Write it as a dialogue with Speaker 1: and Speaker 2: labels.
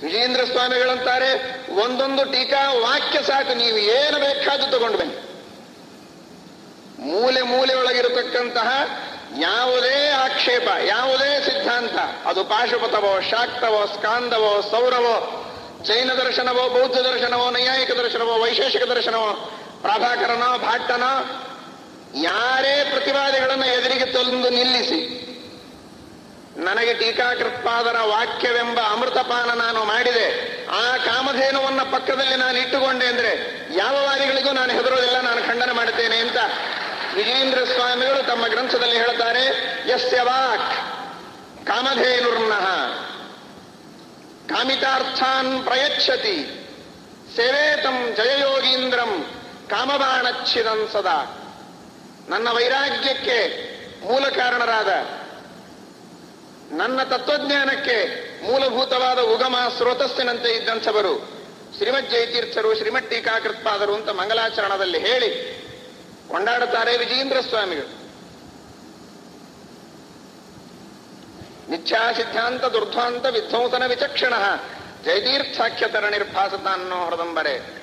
Speaker 1: ವಿಜೇಂದ್ರ ಸ್ವಾಮಿಗಳಂತಾರೆ ಒಂದೊಂದು ಟೀಕಾ ವಾಕ್ಯ ಸಾಕು ನೀವು ಏನು ಬೇಕಾದ್ರೂ ತಗೊಂಡು ಬನ್ನಿ ಮೂಲೆ ಮೂಲೆ ಒಳಗಿರತಕ್ಕಂತಹ ಯಾವುದೇ ಆಕ್ಷೇಪ ಯಾವುದೇ ಸಿದ್ಧಾಂತ ಅದು ಪಾಶುಪತವೋ ಶಾಕ್ತವೋ ಸ್ಕಾಂದವೋ ಸೌರವೋ ಜೈನ ದರ್ಶನವೋ ಬೌದ್ಧ ದರ್ಶನವೋ ನೈಯಾಯಿಕ ದರ್ಶನವೋ ವೈಶೇಷಿಕ ದರ್ಶನವೋ ಪ್ರಭಾಕರನೋ ಭಾಟ್ಟನೋ ಯಾರೇ ಪ್ರತಿವಾದಿಗಳನ್ನು ಎದುರಿಗೆ ತಂದು ನಿಲ್ಲಿಸಿ ನನಗೆ ಟೀಕಾಕೃತ್ಪಾದರ ವಾಕ್ಯವೆಂಬ ಅಮೃತಪಾನ ನಾನು ಮಾಡಿದೆ ಆ ಕಾಮಧೇನುವನ್ನ ಪಕ್ಕದಲ್ಲಿ ನಾನು ಇಟ್ಟುಕೊಂಡೆ ಅಂದ್ರೆ ಯಾವ ವಾದಿಗಳಿಗೂ ನಾನು ಹೆದರೋದಿಲ್ಲ ನಾನು ಖಂಡನೆ ಮಾಡುತ್ತೇನೆ ಅಂತ ವಿಜೇಂದ್ರ ಸ್ವಾಮಿಗಳು ತಮ್ಮ ಗ್ರಂಥದಲ್ಲಿ ಹೇಳ್ತಾರೆ ಯಸ್ಯ ವಾಕ್ ಕಾಮಧೇನುರ್ನಃ ಕಾಮಿತಾರ್ಥಾನ್ ಪ್ರಯಚ್ಛತಿ ಸೇವೇತಂ ಜಯಯೋಗೀಂದ್ರಂ ಕಾಮಬಾಣಚ್ಛಿದನ್ ಸದಾ ನನ್ನ ವೈರಾಗ್ಯಕ್ಕೆ ಮೂಲ ಕಾರಣರಾದ ನನ್ನ ತತ್ವಜ್ಞಾನಕ್ಕೆ ಮೂಲಭೂತವಾದ ಉಗಮ ಸ್ರೋತಸ್ಸಿನಂತೆ ಇದ್ದಂಥವರು ಶ್ರೀಮದ್ ಜಯತೀರ್ಥರು ಶ್ರೀಮದ್ ಟೀಕಾಕೃತ್ಪಾದರು ಅಂತ ಮಂಗಲಾಚರಣದಲ್ಲಿ ಹೇಳಿ ಕೊಂಡಾಡುತ್ತಾರೆ ವಿಜಯೇಂದ್ರ ಸ್ವಾಮಿಗಳು ಮಿಥ್ಯಾ ಸಿದ್ಧಾಂತ ದುರ್ಧ್ವಾಂತ ವಿಧ್ವಂಸನ ವಿಚಕ್ಷಣ ಜಯತೀರ್ಥಾಖ್ಯತರ ನಿರ್ಭಾಸತ ಅನ್ನೋ ಹೊರದಂಬರೆ